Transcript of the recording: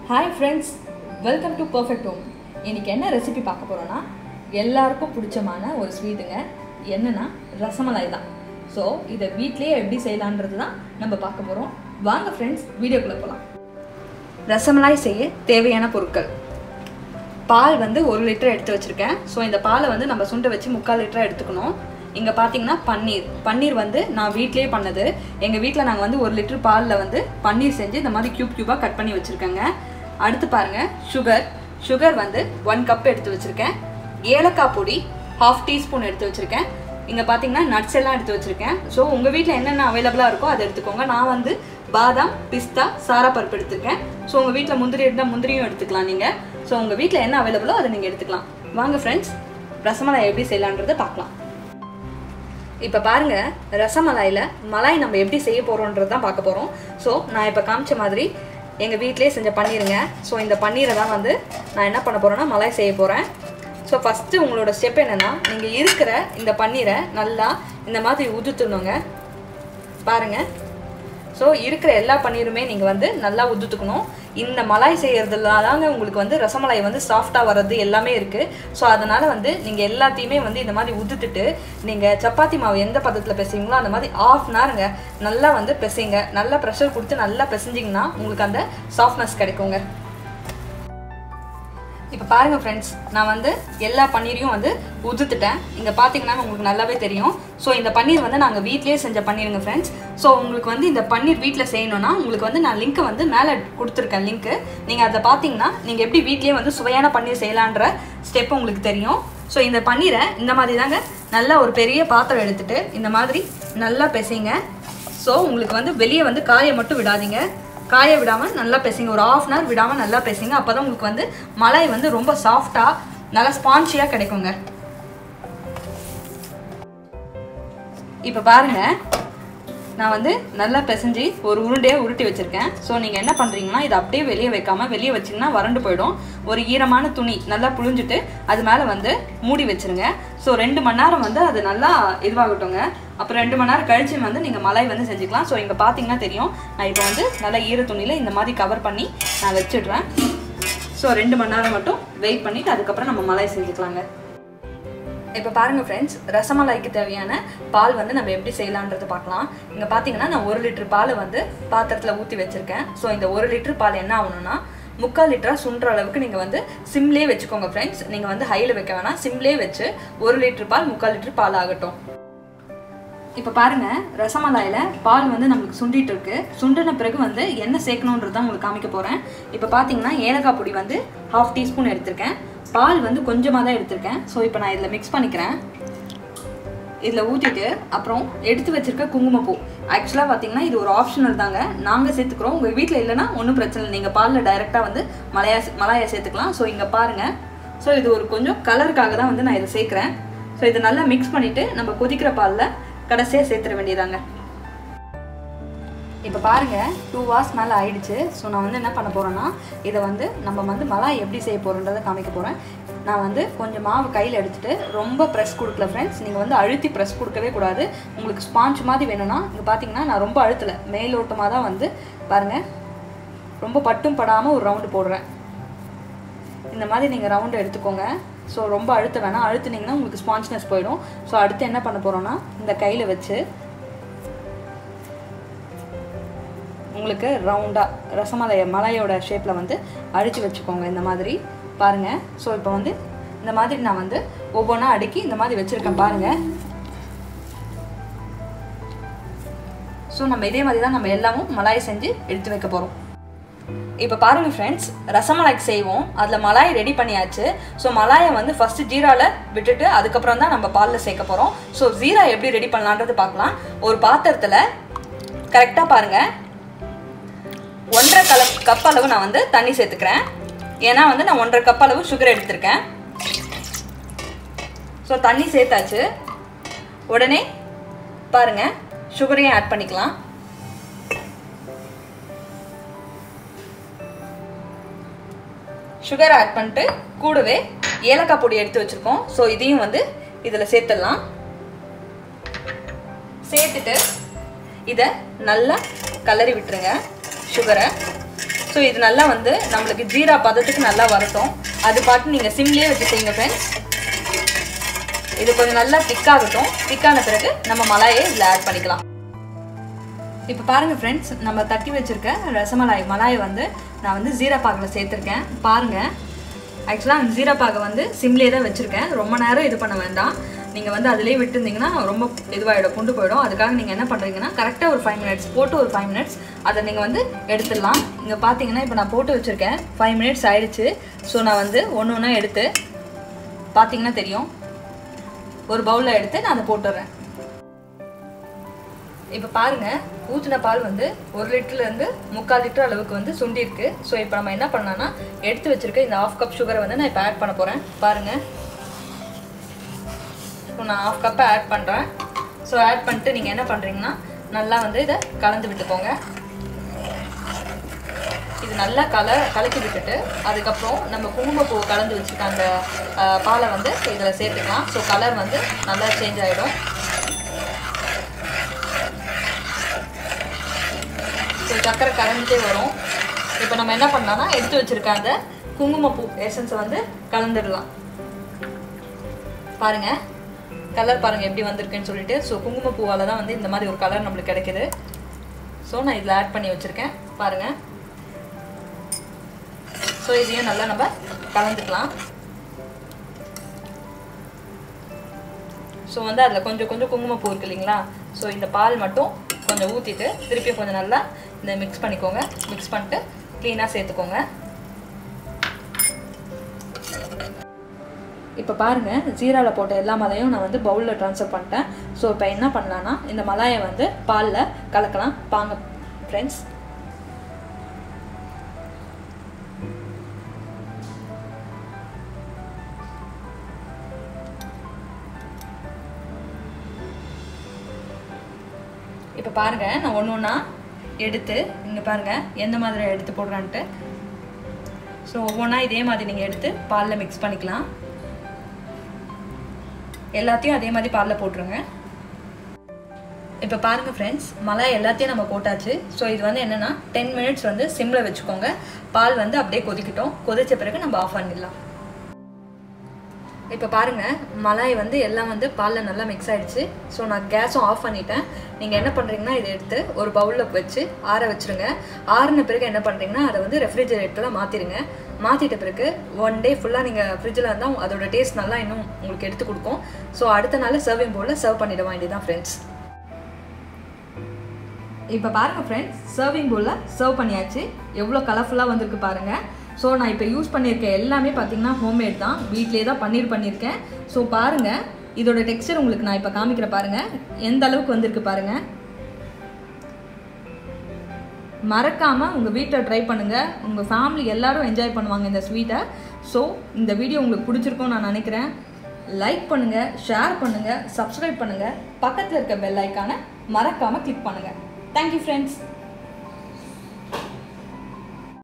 hi friends welcome to perfect home இன்னைக்கு என்ன recipe பார்க்க போகிறோன்னா எல்லாருக்கும் பிடிச்சமான ஒரு ஸ்வீட்டுங்க என்னன்னா ரசமலாய் தான் ஸோ இதை வீட்லேயே எப்படி செய்யலான்றது தான் நம்ம பார்க்க போகிறோம் வாங்க ஃப்ரெண்ட்ஸ் வீடியோக்குள்ளே போகலாம் ரசமலாய் செய்ய தேவையான பொருட்கள் பால் வந்து ஒரு லிட்டர் எடுத்து வச்சுருக்கேன் ஸோ இந்த பாலை வந்து நம்ம சுண்டை வச்சு முக்கால் லிட்டராக எடுத்துக்கணும் இங்கே பார்த்தீங்கன்னா பன்னீர் பன்னீர் வந்து நான் வீட்லேயே பண்ணது எங்கள் வீட்டில் நாங்கள் வந்து ஒரு லிட்டர் பாலில் வந்து பன்னீர் செஞ்சு இந்த மாதிரி க்யூப் க்யூபாக கட் பண்ணி வச்சுருக்கேங்க அடுத்து பாருங்கள் சுகர் சுகர் வந்து ஒன் கப் எடுத்து வச்சுருக்கேன் ஏலக்காய் பொடி ஹாஃப் டீஸ்பூன் எடுத்து வச்சுருக்கேன் இங்கே பார்த்தீங்கன்னா நட்ஸ் எல்லாம் எடுத்து வச்சுருக்கேன் ஸோ உங்கள் வீட்டில் என்னென்ன அவைலபிளாக இருக்கோ அதை எடுத்துக்கோங்க நான் வந்து பாதாம் பிஸ்தா சாரா பருப்பு எடுத்திருக்கேன் ஸோ உங்கள் வீட்டில் முந்திரி இருந்தால் முந்திரியும் எடுத்துக்கலாம் நீங்கள் ஸோ உங்கள் வீட்டில் என்ன அவைலபிளோ அதை நீங்கள் எடுத்துக்கலாம் வாங்க ஃப்ரெண்ட்ஸ் ரசமலாய் எப்படி செய்யலான்றதை பார்க்கலாம் இப்போ பாருங்க ரசமலாயில் மலாய் நம்ம எப்படி செய்ய போகிறோன்றது தான் பார்க்க போகிறோம் ஸோ நான் இப்போ காமிச்ச மாதிரி எங்கள் வீட்டிலே செஞ்ச பன்னீருங்க ஸோ இந்த பன்னீரை தான் வந்து நான் என்ன பண்ண போகிறேன்னா மலாய் செய்ய போகிறேன் ஸோ ஃபஸ்ட்டு உங்களோட ஸ்டெப் என்னென்னா நீங்கள் இருக்கிற இந்த பன்னீரை நல்லா இந்த மாதிரி உதுத்துணுங்க பாருங்கள் ஸோ இருக்கிற எல்லா பன்னீருமே நீங்கள் வந்து நல்லா உதுத்துக்கணும் இந்த மலாய் செய்கிறதுல தாங்க உங்களுக்கு வந்து ரசமலாய் வந்து சாஃப்டாக வர்றது எல்லாமே இருக்குது ஸோ அதனால் வந்து நீங்கள் எல்லாத்தையுமே வந்து இந்த மாதிரி உதுத்துட்டு நீங்கள் சப்பாத்தி மாவு எந்த பதத்தில் பிசைங்களோ அந்த மாதிரி ஆஃப் அன் ஹவருங்க நல்லா வந்து பிசைங்க நல்லா ப்ரெஷர் கொடுத்து நல்லா பிசைஞ்சிங்கன்னா உங்களுக்கு அந்த சாஃப்ட்னஸ் கிடைக்குங்க இப்போ பாருங்கள் ஃப்ரெண்ட்ஸ் நான் வந்து எல்லா பன்னீரையும் வந்து உதுத்துட்டேன் இங்கே பார்த்தீங்கன்னா உங்களுக்கு நல்லாவே தெரியும் ஸோ இந்த பன்னீர் வந்து நாங்கள் வீட்லேயே செஞ்ச பன்னீருங்க ஃப்ரெண்ட்ஸ் ஸோ உங்களுக்கு வந்து இந்த பன்னீர் வீட்டில் செய்யணும்னா உங்களுக்கு வந்து நான் லிங்க்கை வந்து மேலே கொடுத்துருக்கேன் லிங்க்கு நீங்கள் அதை பார்த்தீங்கன்னா நீங்கள் எப்படி வீட்லேயே வந்து சுவையான பன்னீர் செய்யலான்ற ஸ்டெப் உங்களுக்கு தெரியும் ஸோ இந்த பன்னீரை இந்த மாதிரி தாங்க நல்லா ஒரு பெரிய பாத்திரம் எடுத்துகிட்டு இந்த மாதிரி நல்லா பிசைங்க ஸோ உங்களுக்கு வந்து வெளியே வந்து காயை மட்டும் விடாதீங்க காய விடாமல் நல்லா பேசுங்க ஒரு ஆஃப் அன் ஹவர் விடாமல் நல்லா பேசுங்க அப்போ தான் உங்களுக்கு வந்து மலாய் வந்து ரொம்ப சாஃப்டாக நல்லா ஸ்பான்ச்சியாக கிடைக்குங்க இப்போ பாருங்கள் நான் வந்து நல்லா பிசைஞ்சு ஒரு உருண்டையாக உருட்டி வச்சுருக்கேன் ஸோ நீங்கள் என்ன பண்ணுறீங்கன்னா இதை அப்படியே வெளியே வைக்காமல் வெளியே வச்சிங்கன்னா வறண்டு போயிடும் ஒரு ஈரமான துணி நல்லா புழிஞ்சிட்டு அது மேலே வந்து மூடி வச்சுருங்க ஸோ ரெண்டு மணி நேரம் வந்து அது நல்லா இதுவாகட்டுங்க அப்புறம் ரெண்டு மணி நேரம் கழிச்சு வந்து நீங்கள் மலை வந்து செஞ்சுக்கலாம் ஸோ இங்கே பார்த்தீங்கன்னா தெரியும் நான் இப்போ வந்து நல்லா ஈர துணியில் இந்த மாதிரி கவர் பண்ணி நான் வச்சிடுறேன் ஸோ ரெண்டு மணி நேரம் மட்டும் வெயிட் பண்ணிவிட்டு அதுக்கப்புறம் நம்ம மலை செஞ்சுக்கலாங்க இப்போ பாருங்கள் ஃப்ரெண்ட்ஸ் ரசமலாய்க்கு தேவையான பால் வந்து நம்ம எப்படி செய்யலான்றது பார்க்கலாம் இங்கே பார்த்தீங்கன்னா நான் ஒரு லிட்டர் பாலை வந்து பாத்திரத்தில் ஊற்றி வச்சுருக்கேன் ஸோ இந்த ஒரு லிட்டர் பால் என்ன ஆகணும்னா முக்கால் லிட்டராக சுண்டுற அளவுக்கு நீங்கள் வந்து சிம்லேயே வச்சுக்கோங்க ஃப்ரெண்ட்ஸ் நீங்கள் வந்து ஹையில் வைக்க வேணாம் சிம்லேயே வச்சு ஒரு லிட்டர் பால் முக்கால் லிட்டர் பால் ஆகட்டும் இப்போ பாருங்க ரசமலாயில் பால் வந்து நம்மளுக்கு சுண்டிட்டு இருக்கு சுண்டின பிறகு வந்து என்ன சேர்க்கணுன்றது தான் உங்களுக்கு காமிக்க போகிறேன் இப்போ பார்த்தீங்கன்னா ஏலக்காய் பொடி வந்து ஹாஃப் டீஸ்பூன் எடுத்திருக்கேன் பால் வந்து கொஞ்சமாக தான் எடுத்திருக்கேன் ஸோ இப்போ நான் இதில் மிக்ஸ் பண்ணிக்கிறேன் இதில் ஊற்றிட்டு அப்புறம் எடுத்து வச்சிருக்க குங்குமப்பூ ஆக்சுவலாக பார்த்தீங்கன்னா இது ஒரு ஆப்ஷனல் தாங்க நாங்கள் சேர்த்துக்கிறோம் உங்கள் வீட்டில் இல்லைன்னா ஒன்றும் பிரச்சனை இல்லை நீங்கள் பாலில் டைரெக்டாக வந்து மலையா மலாயை சேர்த்துக்கலாம் ஸோ இங்கே பாருங்கள் ஸோ இது ஒரு கொஞ்சம் கலருக்காக தான் வந்து நான் இதை சேர்க்குறேன் ஸோ இதை நல்லா மிக்ஸ் பண்ணிவிட்டு நம்ம கொதிக்கிற பாலில் கடைசியாக சேர்த்துட வேண்டியதாங்க இப்போ பாருங்கள் டூ ஹவர்ஸ் மேலே ஆயிடுச்சு ஸோ நான் வந்து என்ன பண்ண போகிறேன்னா இதை வந்து நம்ம வந்து மலாய் எப்படி செய்ய போகிறோன்றதை காமிக்க போகிறேன் நான் வந்து கொஞ்சம் மாவு கையில் எடுத்துகிட்டு ரொம்ப ப்ரெஸ் கொடுக்கல ஃப்ரெண்ட்ஸ் நீங்கள் வந்து அழுத்தி ப்ரெஸ் கொடுக்கவே கூடாது உங்களுக்கு ஸ்பாஞ்ச் மாதிரி வேணும்னா இங்கே பார்த்தீங்கன்னா நான் ரொம்ப அழுத்தலை மேலோட்டமாக தான் வந்து பாருங்கள் ரொம்ப பட்டும் படாமல் ஒரு ரவுண்டு போடுறேன் இந்த மாதிரி நீங்கள் ரவுண்டு எடுத்துக்கோங்க ஸோ ரொம்ப அழுத்த வேணாம் அழுத்துனீங்கன்னா உங்களுக்கு ஸ்பான்ச்னஸ் போயிடும் ஸோ அடுத்து என்ன பண்ண போகிறோன்னா இந்த கையில் வச்சு உங்களுக்கு ரவுண்டாக ரசமலைய மலையோட ஷேப்பில் வந்து அடித்து வச்சுக்கோங்க இந்த மாதிரி பாருங்கள் ஸோ இப்போ வந்து இந்த மாதிரி நான் வந்து ஒவ்வொன்றா அடுக்கி இந்த மாதிரி வச்சுருக்கேன் பாருங்கள் ஸோ நம்ம இதே மாதிரி தான் நம்ம எல்லாமும் மலாய் செஞ்சு எடுத்து வைக்க போகிறோம் இப்போ பாருங்கள் ஃப்ரெண்ட்ஸ் ரசமலாய்க்கு செய்வோம் அதில் மலாய் ரெடி பண்ணியாச்சு ஸோ மலாயை வந்து ஃபஸ்ட்டு ஜீராவில் விட்டுட்டு அதுக்கப்புறம் தான் நம்ம பாலில் சேர்க்க போகிறோம் ஸோ ஜீரா எப்படி ரெடி பண்ணலான்றது பார்க்கலாம் ஒரு பாத்திரத்தில் கரெக்டாக பாருங்கள் ஒன்றரை கல கப் அளவு நான் வந்து தண்ணி சேர்த்துக்கிறேன் ஏன்னா வந்து நான் ஒன்றரை கப் அளவு சுகர் எடுத்திருக்கேன் ஸோ தண்ணி சேர்த்தாச்சு உடனே பாருங்கள் சுகரையும் ஆட் பண்ணிக்கலாம் சுகர் ஆட் பண்ணிட்டு கூடவே ஏலக்காய் பொடி எடுத்து வச்சுருக்கோம் ஸோ இதையும் வந்து இதில் சேர்த்துடலாம் சேர்த்துட்டு இதை நல்லா கலரி விட்டுருங்க சுகரை ஸோ இது நல்லா வந்து நம்மளுக்கு ஜீரா பதத்துக்கு நல்லா வரட்டும் அது பாட்டு நீங்கள் சிம்லேயே வச்சு செய்யுங்க ஃப்ரெண்ட்ஸ் இது கொஞ்சம் நல்லா திக்காகட்டும் திக்கான பிறகு நம்ம மலாயை இதில் ஆட் பண்ணிக்கலாம் இப்போ பாருங்கள் ஃப்ரெண்ட்ஸ் நம்ம தட்டி வச்சுருக்க ரசமலாய் மலாயை வந்து நான் வந்து ஜீரா பாகில் சேர்த்துருக்கேன் பாருங்கள் ஆக்சுவலாக அந்த ஜீரா பாகை வந்து சிம்லேயே தான் வச்சுருக்கேன் ரொம்ப நேரம் இது பண்ண வேண்டாம் நீங்கள் வந்து அதிலே விட்டுருந்தீங்கன்னா ரொம்ப இதுவாகிடும் கொண்டு போயிடும் அதுக்காக நீங்கள் என்ன பண்ணுறீங்கன்னா கரெக்டாக ஒரு ஃபைவ் மினிட்ஸ் போட்டு ஒரு ஃபைவ் மினிட்ஸ் அதை நீங்கள் வந்து எடுத்துடலாம் இங்கே பார்த்தீங்கன்னா இப்போ நான் போட்டு வச்சுருக்கேன் ஃபைவ் மினிட்ஸ் ஆயிடுச்சு ஸோ நான் வந்து ஒன்று ஒன்றா எடுத்து பார்த்தீங்கன்னா தெரியும் ஒரு பவுலில் எடுத்து நான் அதை போட்டுடுறேன் இப்போ பாருங்க ஊற்றின பால் வந்து ஒரு லிட்டர்லேருந்து முக்கால் லிட்டர் அளவுக்கு வந்து சுண்டிருக்கு ஸோ இப்போ நம்ம என்ன பண்ணலாம்னா எடுத்து வச்சிருக்க இந்த ஆஃப் கப் சுகரை வந்து நான் இப்போ ஆட் பண்ண போகிறேன் பாருங்க இப்போ நான் ஆஃப் கப்பை ஆட் பண்ணுறேன் ஸோ ஆட் பண்ணிட்டு நீங்கள் என்ன பண்ணுறீங்கன்னா நல்லா வந்து இதை கலந்து விட்டுக்கோங்க இது நல்லா கல கலக்கி விட்டுட்டு அதுக்கப்புறம் நம்ம குங்குமப்பூ கலந்து வச்சுருக்க அந்த அஹ், பாலை வந்து இதில் சேர்த்துக்கலாம் ஸோ கலர் வந்து நல்லா சேஞ்ச் ஆகிடும் ஸோ சக்கரை கரைஞ்சிட்டே வரும் இப்போ நம்ம என்ன பண்ணலாம்னா எடுத்து வச்சிருக்க அந்த குங்குமப்பூ எசன்ஸை வந்து கலந்துடலாம் பாருங்க கலர் பாருங்க எப்படி வந்திருக்குன்னு சொல்லிட்டு ஸோ குங்குமப்பூவால் தான் வந்து இந்த மாதிரி ஒரு கலர் நம்மளுக்கு கிடைக்குது ஸோ நான் இதில் ஆட் பண்ணி வச்சுருக்கேன் பாருங்க ஸோ இதையும் நல்லா நம்ம கலந்துக்கலாம் ஸோ வந்து அதில் கொஞ்சம் கொஞ்சம் குங்குமப்பூ இருக்கு இல்லைங்களா ஸோ இந்த பால் மட்டும் கொஞ்சம் ஊற்றிட்டு திருப்பியும் கொஞ்சம் நல்லா இந்த மிக்ஸ் பண்ணிக்கோங்க மிக்ஸ் பண்ணிட்டு க்ளீனாக சேர்த்துக்கோங்க இப்போ பாருங்கள் ஜீராவில் போட்ட எல்லா மலையும் நான் வந்து பவுலில் ட்ரான்ஸ்ஃபர் பண்ணிட்டேன் ஸோ இப்போ என்ன பண்ணலான்னா இந்த மலாயை வந்து பாலில் கலக்கலாம் பாங்க ஃப்ரெண்ட்ஸ் இப்போ பாருங்க நான் ஒன்று ஒன்றா எடுத்து இங்கே பாருங்க எந்த மாதிரி எடுத்து போடுறான்ட்டு ஸோ ஒவ்வொன்றா இதே மாதிரி நீங்கள் எடுத்து பாலில் மிக்ஸ் பண்ணிக்கலாம் எல்லாத்தையும் அதே மாதிரி பாலில் போட்டுருங்க இப்போ பாருங்கள் ஃப்ரெண்ட்ஸ் மலாய் எல்லாத்தையும் நம்ம போட்டாச்சு ஸோ இது வந்து என்னென்னா டென் மினிட்ஸ் வந்து சிம்மில் வச்சுக்கோங்க பால் வந்து அப்படியே கொதிக்கட்டும் கொதிச்ச பிறகு நம்ம ஆஃப் பண்ணிடலாம் இப்போ பாருங்கள் மலாய் வந்து எல்லாம் வந்து பாலில் நல்லா மிக்ஸ் ஆயிடுச்சு ஸோ நான் கேஸும் ஆஃப் பண்ணிட்டேன் நீங்கள் என்ன பண்ணுறீங்கன்னா இதை எடுத்து ஒரு பவுலில் வச்சு ஆற வச்சுருங்க ஆறின பிறகு என்ன பண்ணுறீங்கன்னா அதை வந்து ரெஃப்ரிஜரேட்டரில் மாற்றிடுங்க மாற்றிட்ட பிறகு ஒன் டே ஃபுல்லாக நீங்கள் ஃப்ரிட்ஜில் இருந்தால் அதோட டேஸ்ட் நல்லா இன்னும் உங்களுக்கு எடுத்து கொடுக்கும் ஸோ அடுத்த நாள் சர்விங் போர்டில் சர்வ் பண்ணிட வேண்டியதான் ஃப்ரெண்ட்ஸ் இப்போ பாருங்கள் ஃப்ரெண்ட்ஸ் சர்விங் போலில் சர்வ் பண்ணியாச்சு எவ்வளோ கலர்ஃபுல்லாக வந்திருக்கு பாருங்கள் ஸோ நான் இப்போ யூஸ் பண்ணியிருக்க எல்லாமே பார்த்தீங்கன்னா ஹோம்மேட் தான் வீட்டிலே தான் பன்னீர் பண்ணியிருக்கேன் ஸோ பாருங்கள் இதோட டெக்ஸ்சர் உங்களுக்கு நான் இப்போ காமிக்கிற பாருங்கள் எந்த அளவுக்கு வந்திருக்கு பாருங்கள் மறக்காமல் உங்கள் வீட்டில் ட்ரை பண்ணுங்கள் உங்கள் ஃபேமிலி எல்லாரும் என்ஜாய் பண்ணுவாங்க இந்த ஸ்வீட்டை ஸோ இந்த வீடியோ உங்களுக்கு பிடிச்சிருக்கும்னு நான் நினைக்கிறேன் லைக் பண்ணுங்கள் ஷேர் பண்ணுங்கள் சப்ஸ்கிரைப் பண்ணுங்கள் பக்கத்தில் இருக்க பெல் ஐக்கானை மறக்காமல் கிளிக் பண்ணுங்கள் தேங்க்யூ ஃப்ரெண்ட்ஸ்